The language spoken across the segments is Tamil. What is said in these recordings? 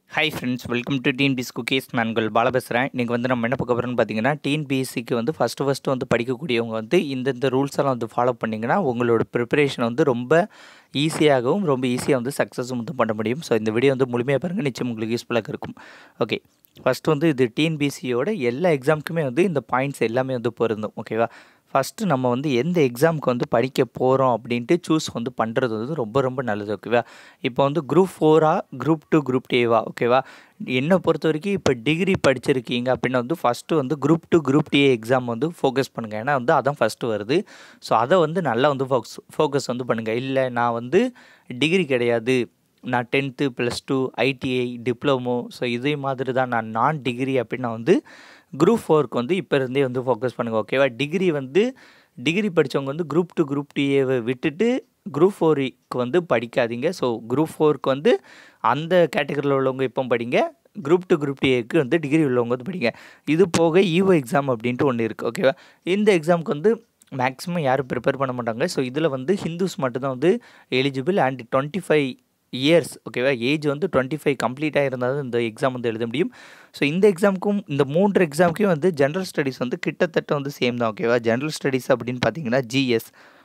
hi friends welcome to TNPS cookies நான் உங்கள் பால பேசுகிறேன் இன்றைக்கி வந்து நம்ம என்ன பார்க்க போகிறோம்னு பார்த்தீங்கன்னா டிஎன்பிஎஸ்சிக்கு வந்து ஃபஸ்ட்டு ஃபஸ்ட்டு வந்து படிக்கக்கூடியவங்க வந்து இந்தந்த ரூல்ஸ் எல்லாம் வந்து ஃபாலோ பண்ணிங்கன்னா உங்களோட ப்ரிப்பரேஷன் வந்து ரொம்ப ஈஸியாகவும் ரொம்ப ஈஸியாக வந்து சக்ஸஸும் வந்து பண்ண முடியும் ஸோ இந்த வீடியோ வந்து முழுமையாக பாருங்கள் நிச்சயம் உங்களுக்கு யூஸ்ஃபுல்லாக இருக்கும் ஓகே ஃபஸ்ட்டு வந்து இது டிஎன்பிஎஸ்சியோட எல்லா எக்ஸாமுக்குமே வந்து இந்த பாயிண்ட்ஸ் எல்லாமே வந்து பொருந்தும் ஓகேவா ஃபஸ்ட்டு நம்ம வந்து எந்த எக்ஸாமுக்கு வந்து படிக்க போகிறோம் அப்படின்ட்டு சூஸ் வந்து பண்ணுறது வந்து ரொம்ப ரொம்ப நல்லது ஓகேவா இப்போ வந்து குரூப் ஃபோரா குரூப் டூ குரூப் டேவா ஓகேவா என்னை பொறுத்த வரைக்கும் இப்போ டிகிரி படிச்சிருக்கீங்க அப்படின்னா வந்து ஃபஸ்ட்டு வந்து group two group D exam வந்து ஃபோக்கஸ் பண்ணுங்கள் ஏன்னா வந்து அதான் ஃபஸ்ட்டு வருது ஸோ அதை வந்து நல்லா வந்து ஃபோக்கஸ் ஃபோக்கஸ் வந்து பண்ணுங்கள் இல்லை நான் வந்து டிகிரி கிடையாது நான் tenth plus two ITI diploma so இதே மாதிரி தான் நான் நான் டிகிரி அப்படின்னா வந்து குரூப் ஃபோருக்கு வந்து இப்போ இருந்தே வந்து ஃபோக்கஸ் பண்ணுங்கள் ஓகேவா டிகிரி வந்து டிகிரி படித்தவங்க வந்து குரூப் டூ குரூப் டிஏவை விட்டுட்டு குரூப் ஃபோருக்கு வந்து படிக்காதீங்க ஸோ குரூப் ஃபோருக்கு வந்து அந்த கேட்டகரியில் உள்ளவங்க இப்போ படிங்க குரூப் டூ குரூப் டிஏக்கு வந்து டிகிரி உள்ளவங்க வந்து படிங்க இது போக ஈவோ எக்ஸாம் அப்படின்ட்டு ஒன்று இருக்குது ஓகேவா இந்த எக்ஸாமுக்கு வந்து மேக்ஸிமம் யாரும் ப்ரிப்பேர் பண்ண மாட்டாங்க ஸோ இதில் வந்து ஹிந்துஸ் மட்டும்தான் வந்து eligible and twenty five years ஓகேவா ஏஜ் வந்து டுவெண்ட்டி ஃபைவ் கம்ப்ளீட்டாக இருந்தால் தான் இந்த எக்ஸாம் வந்து எழுத முடியும் ஸோ இந்த எக்ஸாமுக்கும் இந்த மூன்று எக்ஸாமுக்கும் வந்து ஜென்ரல் ஸ்டடீஸ் வந்து கிட்டத்தட்ட வந்து சேம் தான் ஓகேவா ஜென்ரல் ஸ்டடீஸ் அப்படின்னு பார்த்தீங்கன்னா ஜிஎஸ்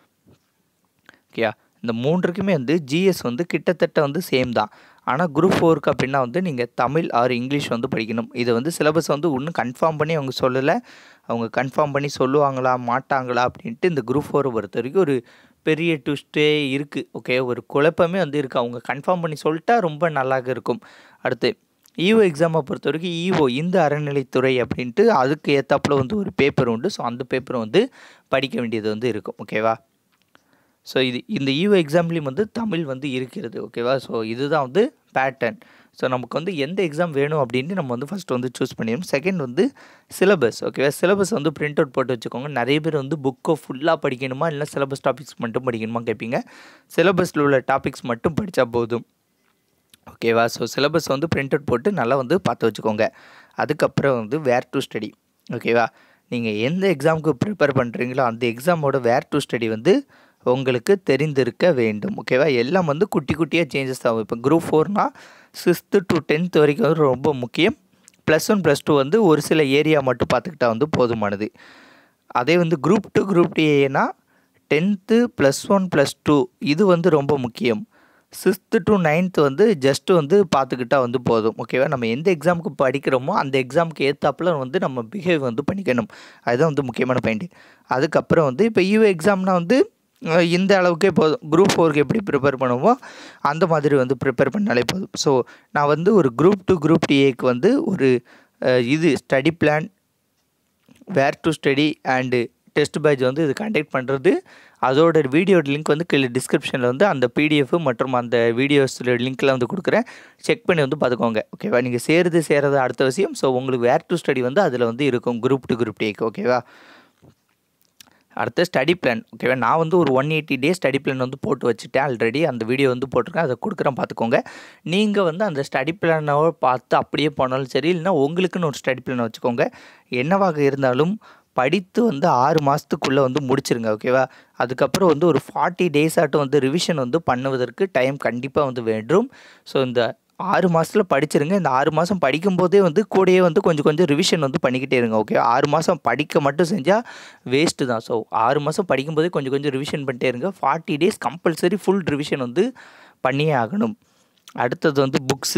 ஓகேயா இந்த மூன்றுக்குமே வந்து ஜிஎஸ் வந்து கிட்டத்தட்ட வந்து சேம் தான் ஆனால் குரூப் ஃபோருக்கு அப்படின்னா வந்து நீங்கள் தமிழ் ஆர் இங்கிலீஷ் வந்து படிக்கணும் இதை வந்து சிலபஸ் வந்து இன்னும் கன்ஃபார்ம் பண்ணி அவங்க சொல்லலை அவங்க கன்ஃபார்ம் பண்ணி சொல்லுவாங்களா மாட்டாங்களா அப்படின்ட்டு இந்த குரூப் ஃபோரை பொறுத்த வரைக்கும் ஒரு பெரிய ட்விஸ்ட்டே இருக்குது ஓகே ஒரு குழப்பமே வந்து இருக்குது அவங்க கன்ஃபார்ம் பண்ணி சொல்லிட்டா ரொம்ப நல்லாக இருக்கும் அடுத்து ஈஓ எக்ஸாமை பொறுத்த வரைக்கும் ஈஓ இந்த அறநிலைத்துறை அப்படின்ட்டு அதுக்கு ஏற்றாப்புல வந்து ஒரு பேப்பர் உண்டு ஸோ அந்த பேப்பரை வந்து படிக்க வேண்டியது வந்து இருக்கும் ஓகேவா ஸோ இது இந்த ஈஓ எக்ஸாம்லேயும் வந்து தமிழ் வந்து இருக்கிறது ஓகேவா ஸோ இதுதான் வந்து பேட்டர்ன் ஸோ நமக்கு வந்து எந்த எக்ஸாம் வேணும் அப்படின்ட்டு நம்ம வந்து ஃபஸ்ட்டு வந்து சூஸ் பண்ணிடணும் செகண்ட் வந்து சிலபஸ் ஓகேவா சிலபஸ் வந்து பிரிண்ட் அவுட் போட்டு வச்சுக்கோங்க நிறைய பேர் வந்து புக்கை ஃபுல்லாக படிக்கணுமா இல்லை சிலபஸ் டாபிக்ஸ் மட்டும் படிக்கணுமா கேட்பீங்க சிலபஸில் உள்ள டாபிக்ஸ் மட்டும் படித்தா போதும் ஓகேவா ஸோ சிலபஸ் வந்து பிரிண்ட் அவுட் போட்டு நல்லா வந்து பார்த்து வச்சுக்கோங்க அதுக்கப்புறம் வந்து வேர் டு ஸ்டடி ஓகேவா நீங்கள் எந்த எக்ஸாமுக்கு ப்ரிப்பேர் பண்ணுறீங்களோ அந்த எக்ஸாமோட வேர் டு ஸ்டடி வந்து உங்களுக்கு தெரிந்திருக்க வேண்டும் ஓகேவா எல்லாம் வந்து குட்டி குட்டியாக சேஞ்சஸ் ஆகும் இப்போ குரூப் ஃபோர்னால் சிக்ஸ்த்து டு டென்த் வரைக்கும் வந்து ரொம்ப முக்கியம் ப்ளஸ் ஒன் ப்ளஸ் டூ வந்து ஒரு சில ஏரியா மட்டும் பார்த்துக்கிட்டா வந்து போதுமானது அதே வந்து குரூப் டூ குரூப் டிஏனா tenth plus one plus two இது வந்து ரொம்ப முக்கியம் சிக்ஸ்த்து டு நைன்த்து வந்து ஜஸ்ட்டு வந்து பார்த்துக்கிட்டா வந்து போதும் ஓகேவா நம்ம எந்த எக்ஸாமுக்கு படிக்கிறோமோ அந்த எக்ஸாமுக்கு ஏற்றாப்புல வந்து நம்ம பிஹேவ் வந்து பண்ணிக்கணும் அதுதான் வந்து முக்கியமான பாயிண்ட்டு அதுக்கப்புறம் வந்து இப்போ யூ எக்ஸாம்னால் வந்து இந்த அளவுக்கே போதும் குரூப் ஃபோருக்கு எப்படி ப்ரிப்பேர் பண்ணுவோமோ அந்த மாதிரி வந்து ப்ரிப்பேர் பண்ணாலே போதும் ஸோ நான் வந்து ஒரு குரூப் டூ குரூப் டிஏக்கு வந்து ஒரு இது study plan where to study and test batch வந்து இது கண்டக்ட் பண்ணுறது அதோட வீடியோ லிங்க் வந்து கீழே டிஸ்கிரிப்ஷனில் வந்து அந்த பிடிஎஃப் மற்றும் அந்த வீடியோஸில் லிங்க்லாம் வந்து கொடுக்குறேன் செக் பண்ணி வந்து பார்த்துக்கோங்க ஓகேவா நீங்கள் சேருது சேரது அடுத்த விஷயம் ஸோ உங்களுக்கு வேர் டு ஸ்டடி வந்து அதில் வந்து இருக்கும் குரூப் டு குரூப் டேக்கு ஓகேவா அடுத்து ஸ்டடி பிளான் ஓகேவா நான் வந்து ஒரு one eighty days study plan வந்து போட்டு வச்சுட்டேன் ஆல்ரெடி அந்த வீடியோ வந்து போட்டிருக்கேன் அதை கொடுக்குறேன் பார்த்துக்கோங்க நீங்கள் வந்து அந்த ஸ்டடி பிளானை பார்த்து அப்படியே போனாலும் சரி இல்லைனா உங்களுக்குன்னு ஒரு ஸ்டடி பிளானை வச்சுக்கோங்க என்னவாக இருந்தாலும் படித்து வந்து ஆறு மாதத்துக்குள்ளே வந்து முடிச்சிருங்க ஓகேவா அதுக்கப்புறம் வந்து ஒரு ஃபார்ட்டி டேஸ் ஆட்டும் வந்து ரிவிஷன் வந்து பண்ணுவதற்கு டைம் கண்டிப்பாக வந்து வேண்டும் ஸோ இந்த ஆறு மாதத்தில் படிச்சிருங்க இந்த ஆறு மாதம் படிக்கும்போதே வந்து கூடயே வந்து கொஞ்சம் கொஞ்சம் ரிவிஷன் வந்து பண்ணிக்கிட்டே இருங்க ஓகே ஆறு மாதம் படிக்க மட்டும் செஞ்சால் வேஸ்ட்டு தான் ஸோ ஆறு மாதம் படிக்கும்போதே கொஞ்சம் கொஞ்சம் ரிவிஷன் பண்ணிட்டே இருங்க forty days compulsory full revision வந்து பண்ணியே ஆகணும் அடுத்தது வந்து புக்ஸு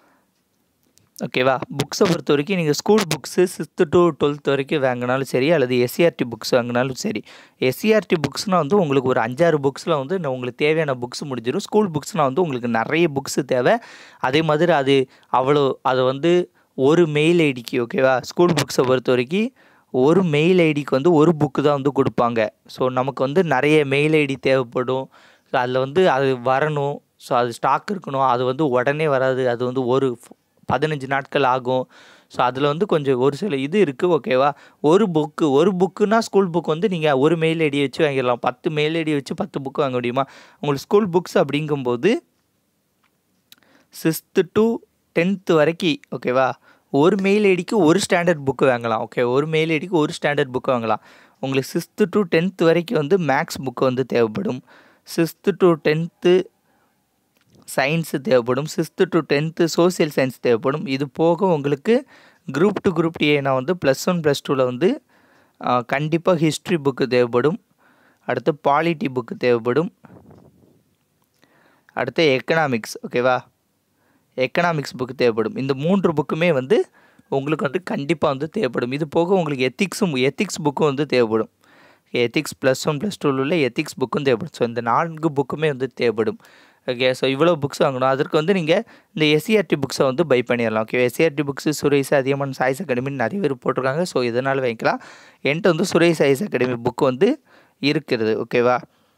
ஓகேவா புக்ஸை பொறுத்த வரைக்கும் நீங்கள் school books sixth to twelfth வரைக்கும் வாங்கினாலும் சரி அல்லது எஸ்சிஆர்டி புக்ஸ் வாங்கினாலும் சரி எஸ்சிஆர்டி புக்ஸ்னால் வந்து உங்களுக்கு ஒரு அஞ்சாறு புக்ஸில் வந்து உங்களுக்கு தேவையான புக்ஸ் முடிஞ்சிடும் ஸ்கூல் புக்ஸ்னால் வந்து உங்களுக்கு நிறைய புக்ஸு தேவை அதே மாதிரி அது அவ்வளோ அதை வந்து ஒரு மெயில் ஐடிக்கு ஓகேவா ஸ்கூல் புக்ஸை பொறுத்த வரைக்கும் ஒரு மெயில் ஐடிக்கு வந்து ஒரு புக்கு தான் வந்து கொடுப்பாங்க ஸோ நமக்கு வந்து நிறைய மெயில் ஐடி தேவைப்படும் ஸோ அதில் வந்து அது வரணும் ஸோ அது ஸ்டாக் இருக்கணும் அது வந்து உடனே வராது அது வந்து ஒரு பதினஞ்சு நாட்கள் ஆகும் ஸோ அதில் வந்து கொஞ்சம் ஒரு சில இது இருக்குது ஓகேவா ஒரு புக்கு ஒரு புக்குனா ஸ்கூல் புக் வந்து நீங்கள் ஒரு மெயில் ஐடி வச்சு வாங்கிடலாம் பத்து மெயில் ஐடி வச்சு பத்து புக்கு வாங்க முடியுமா உங்களுக்கு ஸ்கூல் புக்ஸ் அப்படிங்கும்போது சிக்ஸ்த்து டு டென்த்து வரைக்கும் ஓகேவா ஒரு மெயில் ஐடிக்கு ஒரு ஸ்டாண்டர்ட் புக்கு வாங்கலாம் ஓகே ஒரு மெயில் ஐடிக்கு ஒரு ஸ்டாண்டர்ட் புக்கு வாங்கலாம் உங்களுக்கு சிக்ஸ்த்து டு டென்த்து வரைக்கும் வந்து மேக்ஸ் புக்கு வந்து தேவைப்படும் சிக்ஸ்த்து டு டென்த்து சயின்ஸு தேவைப்படும் sixth to tenth social science தேவைப்படும் இது போக உங்களுக்கு குரூப் டு குரூப் டிஏ நான் வந்து ப்ளஸ் ஒன் ப்ளஸ் டூவில் வந்து கண்டிப்பாக ஹிஸ்ட்ரி புக்கு தேவைப்படும் அடுத்து பாலிட்டி புக்கு தேவைப்படும் அடுத்து எக்கனாமிக்ஸ் ஓகேவா எக்கனாமிக்ஸ் புக்கு தேவைப்படும் இந்த மூன்று புக்குமே வந்து உங்களுக்கு வந்து கண்டிப்பாக வந்து தேவைப்படும் இது போக உங்களுக்கு எத்திக்ஸும் எத்திக்ஸ் புக்கும் வந்து தேவைப்படும் எத்திக்ஸ் ப்ளஸ் ஒன் ப்ளஸ் டூவில் உள்ள எத்திக்ஸ் புக்கும் தேவைப்படும் ஸோ இந்த நான்கு புக்குமே வந்து தேவைப்படும் ஓகே ஸோ இவ்வளோ புக்ஸ் வாங்கணும் அதற்கு வந்து நீங்கள் இந்த எஸ்சிஆர்டி புக்ஸை வந்து பை பண்ணிடலாம் okay SCERT books Suresh Athiyaman choice அகாடமின்னு நிறைய பேர் போட்டிருக்காங்க ஸோ இதனால் வாங்கிக்கலாம் என்கிட்ட வந்து சுரேஷ் சாய்ஸ் அகாடமி புக் வந்து இருக்கிறது ஓகேவா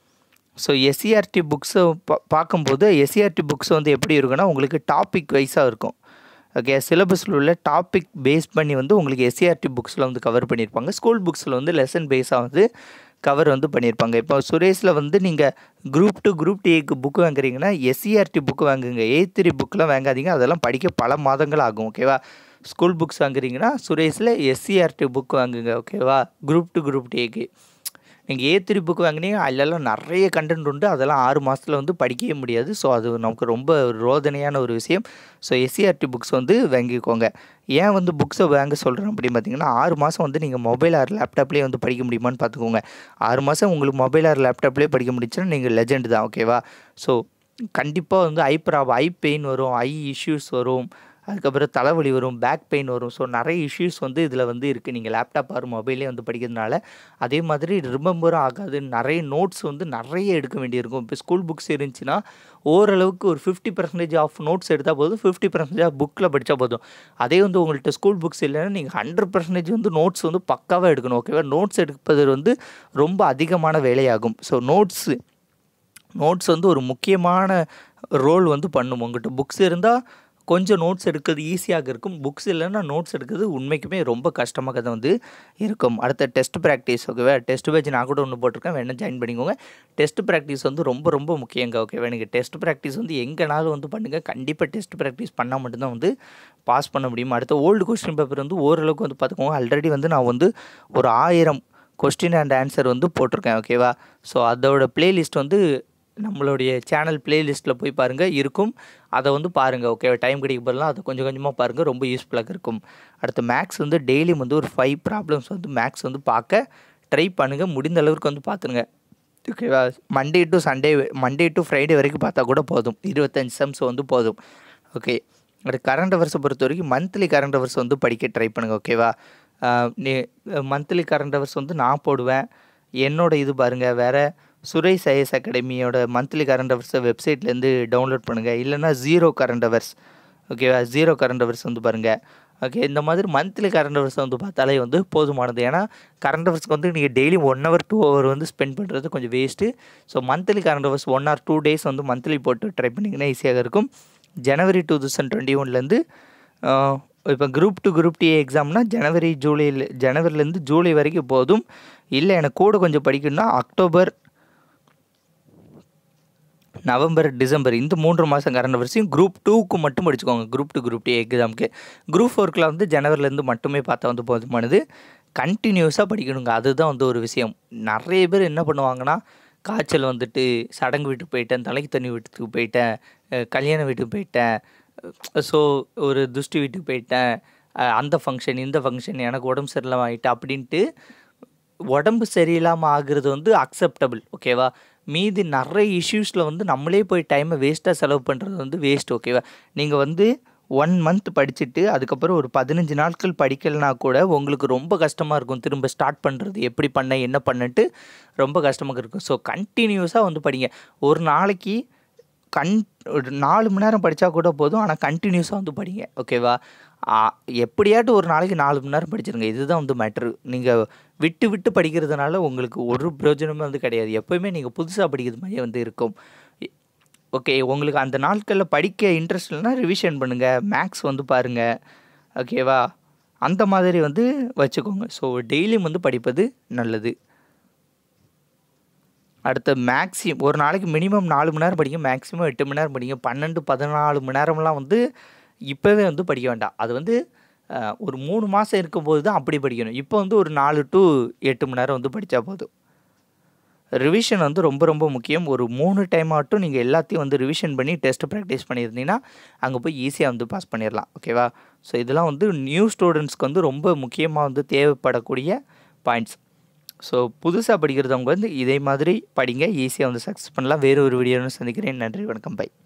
ஸோ எஸ்சிஆர்டி புக்ஸை பா பார்க்கும்போது எஸ்சிஆர்டி புக்ஸ் வந்து எப்படி இருக்குன்னா உங்களுக்கு டாபிக் வைஸாக இருக்கும் ஓகே சிலபஸில் உள்ள டாபிக் பேஸ் பண்ணி வந்து உங்களுக்கு எஸ்சிஆர்டி புக்ஸில் வந்து கவர் பண்ணியிருப்பாங்க ஸ்கூல் புக்ஸில் வந்து லெசன் பேஸாக வந்து கவர் வந்து பண்ணியிருப்பாங்க இப்போ சுரேஷில் வந்து நீங்கள் குரூப் டூ குரூப் டிஏக்கு புக் வாங்குறீங்கன்னா எஸ்சிஆர்டி புக் வாங்குங்க ஏ த்ரீ புக்கெலாம் வாங்காதீங்க அதெல்லாம் படிக்க பல மாதங்கள் ஆகும் ஓகேவா ஸ்கூல் புக்ஸ் வாங்குறீங்கன்னா சுரேஷில் எஸ்சிஆர்டி புக் வாங்குங்க ஓகேவா குரூப் டூ குரூப் டிஏக்கு நீங்கள் ஏ த்ரீ புக் வாங்கினீங்க அதிலெல்லாம் நிறைய கண்டென்ட் உண்டு அதெல்லாம் ஆறு மாதத்தில் வந்து படிக்கவே முடியாது ஸோ அது நமக்கு ரொம்ப ரோதனையான ஒரு விஷயம் ஸோ எஸ்சிஆர்டி புக்ஸ் வந்து வாங்கிக்கோங்க ஏன் வந்து புக்ஸை வாங்க சொல்கிறேன் அப்படின்னு பார்த்தீங்கன்னா ஆறு மாதம் வந்து நீங்கள் மொபைல் ஆர் லேப்டாப்லேயே வந்து படிக்க முடியுமான்னு பார்த்துக்கோங்க ஆறு மாதம் உங்களுக்கு மொபைல் ஆர் லேப்டாப்லேயே படிக்க முடிச்சுன்னா நீங்கள் லெஜெண்ட் தான் ஓகேவா ஸோ கண்டிப்பாக வந்து ஐ ப்ராப் ஐ பெயின் வரும் ஐ இஷ்யூஸ் வரும் அதுக்கப்புறம் தலைவலி வரும் பேக் பெயின் வரும் ஸோ நிறைய இஷ்யூஸ் வந்து இதில் வந்து இருக்குது நீங்கள் லேப்டாப் ஆர் மொபைலே வந்து படிக்கிறதுனால அதே மாதிரி ரிமெம்பரும் ஆகாது நிறைய நோட்ஸ் வந்து நிறைய எடுக்க வேண்டியிருக்கும் இப்போ ஸ்கூல் புக்ஸ் இருந்துச்சுன்னா ஓரளவுக்கு ஒரு ஃபிஃப்டி பர்சன்டேஜ் ஆஃப் நோட்ஸ் எடுத்தால் போதும் ஃபிஃப்டி பர்சன்டேஜ் ஆஃப் புக்கில் படித்தா போதும் அதே வந்து உங்கள்கிட்ட ஸ்கூல் புக்ஸ் இல்லைன்னா நீங்கள் ஹண்ட்ரட் பர்சன்டேஜ் வந்து நோட்ஸ் வந்து பக்காவாக எடுக்கணும் ஓகேவா நோட்ஸ் எடுப்பது வந்து ரொம்ப அதிகமான வேலையாகும் ஸோ நோட்ஸு நோட்ஸ் வந்து ஒரு முக்கியமான ரோல் வந்து பண்ணும் உங்கள்கிட்ட புக்ஸ் இருந்தால் கொஞ்சம் நோட்ஸ் எடுக்கிறது ஈஸியாக இருக்கும் புக்ஸ் இல்லைன்னா நோட்ஸ் எடுக்கிறது உண்மைக்குமே ரொம்ப கஷ்டமாக தான் வந்து இருக்கும் அடுத்த டெஸ்ட் ப்ராக்டிஸ் ஓகேவா டெஸ்ட் பேஜ் நான் கூட ஒன்று போட்டிருக்கேன் வேணால் ஜாயின் பண்ணிக்கோங்க டெஸ்ட் ப்ராக்டிஸ் வந்து ரொம்ப ரொம்ப முக்கியங்க ஓகேவா நீங்கள் டெஸ்ட் ப்ராக்டிஸ் வந்து எங்கேனாலும் வந்து பண்ணுங்கள் கண்டிப்பாக டெஸ்ட் ப்ராக்டிஸ் பண்ணால் மட்டும்தான் வந்து பாஸ் பண்ண முடியும் அடுத்த ஓல்டு கொஸ்டின் பேப்பர் வந்து ஓரளவுக்கு வந்து பார்த்துக்கோங்க ஆல்ரெடி வந்து நான் வந்து ஒரு ஆயிரம் கொஸ்டின் அண்ட் ஆன்சர் வந்து போட்டிருக்கேன் ஓகேவா ஸோ அதோட பிளேலிஸ்ட் வந்து நம்மளுடைய சேனல் பிளேலிஸ்ட்டில் போய் பாருங்கள் இருக்கும் அதை வந்து பாருங்கள் ஓகே டைம் கிடைக்க போதெல்லாம் அதை கொஞ்சம் கொஞ்சமாக பாருங்கள் ரொம்ப யூஸ்ஃபுல்லாக இருக்கும் அடுத்து மேக்ஸ் வந்து டெய்லியும் வந்து ஒரு ஃபைவ் ப்ராப்ளம்ஸ் வந்து மேக்ஸ் வந்து பார்க்க ட்ரை பண்ணுங்கள் முடிந்த அளவுக்கு வந்து பார்த்துருங்க ஓகேவா Monday to Sunday Monday to Friday வரைக்கும் பார்த்தா கூட போதும் இருபத்தஞ்சி சம்ஸ் வந்து போதும் ஓகே அடுத்து கரண்ட் அவர்ஸை பொறுத்த வரைக்கும் மந்த்லி கரண்ட் அவர்ஸ் வந்து படிக்க ட்ரை பண்ணுங்கள் ஓகேவா நீ மந்த்லி கரண்ட் அவர்ஸ் வந்து நான் போடுவேன் என்னோட இது பாருங்கள் வேறு சுரேஷ் ஐஎஸ் அகாடமியோட மந்த்லி கரண்ட் அவர்ஸை வெப்சைட்லேருந்து டவுன்லோட் பண்ணுங்கள் இல்லைனா ஜீரோ கரண்ட் அவர்ஸ் ஓகேவா ஜீரோ கரண்ட் அவர்ஸ் வந்து பாருங்கள் ஓகே இந்த மாதிரி மந்த்லி கரண்ட் அவர்ஸ் வந்து பார்த்தாலே வந்து போதுமானது ஏன்னா கரண்ட் அவர்ஸ்க்கு வந்து நீங்கள் daily one hour two hour வந்து ஸ்பெண்ட் பண்ணுறது கொஞ்சம் waste so monthly current affairs one or two days வந்து மந்த்லி போட்டு ட்ரை பண்ணிங்கன்னா ஈஸியாக இருக்கும் ஜனவரி டூ தௌசண்ட் டுவெண்ட்டி ஒன்லேருந்து இப்போ குரூப் டூ குரூப் டி எக்ஸாம்னா ஜனவரி ஜூலையில் ஜனவரிலேருந்து ஜூலை வரைக்கும் போதும் இல்லை எனக்கு கூட கொஞ்சம் படிக்கணும்னா அக்டோபர் நவம்பர் டிசம்பர் இந்த மூன்று மாதம் கரண்ட் அவர்ஸையும் குரூப் டூக்கு மட்டும் படிச்சுக்கோங்க குரூப் டூ குரூப் டி எக்ஸாமுக்கு குரூப் ஃபோர்க்கில் வந்து ஜனவரிலேருந்து மட்டுமே பார்த்தா வந்து போதுமானது கண்டினியூஸாக படிக்கணுங்க அதுதான் வந்து ஒரு விஷயம் நிறைய பேர் என்ன பண்ணுவாங்கன்னா காய்ச்சல் வந்துட்டு சடங்கு வீட்டுக்கு போயிட்டேன் தலைக்கு தண்ணி வீட்டுக்கு போயிட்டேன் கல்யாண வீட்டுக்கு போயிட்டேன் ஸோ ஒரு துஷ்டி வீட்டுக்கு போயிட்டேன் அந்த ஃபங்க்ஷன் இந்த ஃபங்க்ஷன் எனக்கு உடம்பு சரியில்லாமல் ஆகிட்டு அப்படின்ட்டு உடம்பு சரியில்லாமல் ஆகுறது வந்து அக்செப்டபிள் ஓகேவா மீதி நிறைய இஷ்யூஸில் வந்து நம்மளே போய் டைமை வேஸ்ட்டாக செலவு பண்ணுறது வந்து வேஸ்ட் ஓகேவா நீங்கள் வந்து ஒன் மந்த் படிச்சுட்டு அதுக்கப்புறம் ஒரு பதினஞ்சு நாட்கள் படிக்கலைனா கூட உங்களுக்கு ரொம்ப கஷ்டமாக இருக்கும் திரும்ப ஸ்டார்ட் பண்ணுறது எப்படி பண்ண என்ன பண்ணிட்டு ரொம்ப கஷ்டமாக இருக்கும் ஸோ கண்டினியூஸாக வந்து படிங்க ஒரு நாளைக்கு கன் ஒரு நாலு மணி நேரம் படித்தா கூட போதும் ஆனால் கண்டினியூஸாக வந்து படிங்க ஓகேவா எப்படியாட்டும் ஒரு நாளைக்கு நாலு மணி நேரம் படிச்சிருங்க இதுதான் வந்து மேட்ரு நீங்கள் விட்டு விட்டு படிக்கிறதுனால உங்களுக்கு ஒரு பிரயோஜனமே வந்து கிடையாது எப்போயுமே நீங்கள் புதுசாக படிக்கிறது மாதிரியே வந்து இருக்கும் ஓகே உங்களுக்கு அந்த நாட்களில் படிக்க இன்ட்ரெஸ்ட் இல்லைனா ரிவிஷன் பண்ணுங்கள் மேக்ஸ் வந்து பாருங்கள் ஓகேவா அந்த மாதிரி வந்து வச்சுக்கோங்க ஸோ டெய்லியும் வந்து படிப்பது நல்லது அடுத்த மேக்ஸிமம் ஒரு நாளைக்கு மினிமம் நாலு மணி நேரம் படிங்க மேக்ஸிமம் எட்டு மணி நேரம் படிங்க பன்னெண்டு பதினாலு மணி நேரம்லாம் வந்து இப்போவே வந்து படிக்க வேண்டாம் அது வந்து ஒரு மூணு மாதம் இருக்கும்போது தான் அப்படி படிக்கணும் இப்போ வந்து ஒரு நாலு டு எட்டு மணி நேரம் வந்து படித்தா போதும் ரிவிஷன் வந்து ரொம்ப ரொம்ப முக்கியம் ஒரு மூணு டைம் ஆகட்டும் நீங்கள் எல்லாத்தையும் வந்து ரிவிஷன் பண்ணி டெஸ்ட் ப்ராக்டிஸ் பண்ணியிருந்தீங்கன்னா அங்கே போய் ஈஸியாக வந்து பாஸ் பண்ணிடலாம் ஓகேவா ஸோ இதெல்லாம் வந்து நியூ ஸ்டூடெண்ட்ஸ்க்கு வந்து ரொம்ப முக்கியமாக வந்து தேவைப்படக்கூடிய பாயிண்ட்ஸ் ஸோ புதுசாக படிக்கிறவங்க வந்து இதே மாதிரி படிங்க ஈஸியாக வந்து சக்ஸஸ் பண்ணலாம் வேறு ஒரு வீடியோன்னு சந்திக்கிறேன் நன்றி வணக்கம் பை